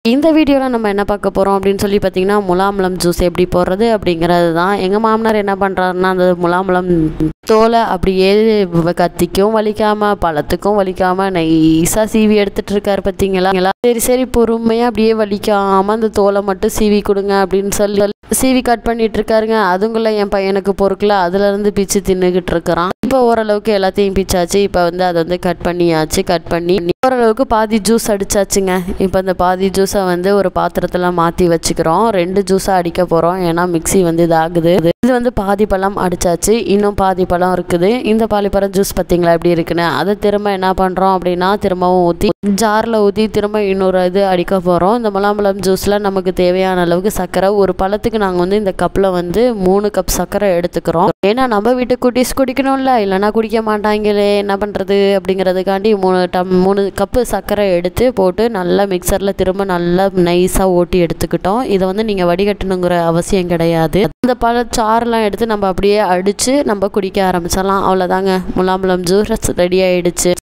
இந்த வீடியோவில் நம்ம என்ன பார்க்க போகிறோம் அப்படின்னு சொல்லி பார்த்தீங்கன்னா முலாம்பழம் ஜூஸ் எப்படி போடுறது அப்படிங்கிறது தான் எங்கள் மாமனார் என்ன பண்ணுறாருன்னா அந்த முலாம்பழம் தோலை அப்படியே கத்திக்கும் வலிக்காமல் பழத்துக்கும் வலிக்காமல் நைஸாக சீவி எடுத்துட்டு இருக்காரு பார்த்தீங்களா சரி சரி பொறுமையாக அப்படியே வலிக்காமல் அந்த தோலை மட்டும் சீவி கொடுங்க அப்படின்னு சொல்லி சீவி கட் பண்ணிட்டு இருக்காருங்க அதுங்குள்ள என் பையனுக்கு பொறுக்கல அதுலேருந்து பிச்சு தின்னுக்கிட்டு இருக்கிறான் இப்போ ஓரளவுக்கு எல்லாத்தையும் பிச்சாச்சு இப்போ வந்து அதை வந்து கட் பண்ணியாச்சு கட் பண்ணி ஓரளவுக்கு பாதி ஜூஸ் அடிச்சாச்சுங்க இப்போ அந்த பாதி ஜூஸை வந்து ஒரு பாத்திரத்தில் மாற்றி வச்சுக்கிறோம் ரெண்டு ஜூஸாக அடிக்க போகிறோம் ஏன்னா மிக்ஸி வந்து இதாகுது இது வந்து பாதி பழம் அடிச்சாச்சு இன்னும் பாதி பழம் இருக்குது இந்த பாலிப்பழம் ஜூஸ் பார்த்தீங்களா எப்படி இருக்குன்னு அதை திரும்ப என்ன பண்ணுறோம் அப்படின்னா திரும்பவும் ஊற்றி ஜாரில் ஊற்றி திரும்ப இன்னொரு இது அடிக்க போகிறோம் இந்த முலாம்பழம் ஜூஸில் நமக்கு தேவையான அளவுக்கு சர்க்கரை ஒரு பழத்துக்கு நாங்கள் வந்து இந்த கப்பில் வந்து மூணு கப் சர்க்கரை எடுத்துக்கிறோம் ஏன்னா நம்ம வீட்டு குட்டீஸ் குடிக்கணும்ல இல்லைன்னா குடிக்க மாட்டாங்களே என்ன பண்ணுறது அப்படிங்கிறதுக்காண்டி மூணு டம் மூணு கப்பு சர்க்கரை எடுத்து போட்டு நல்லா மிக்சரில் திரும்ப நல்லா நைஸாக ஓட்டி எடுத்துக்கிட்டோம் இதை வந்து நீங்கள் வடிகட்டணுங்கிற அவசியம் கிடையாது அந்த பழ சாறுலாம் எடுத்து நம்ம அப்படியே அடித்து நம்ம குடிக்க ஆரம்பிச்சிடலாம் அவ்வளோதாங்க முலாம்பழம் ஜூஸ் ரெடி ஆயிடுச்சு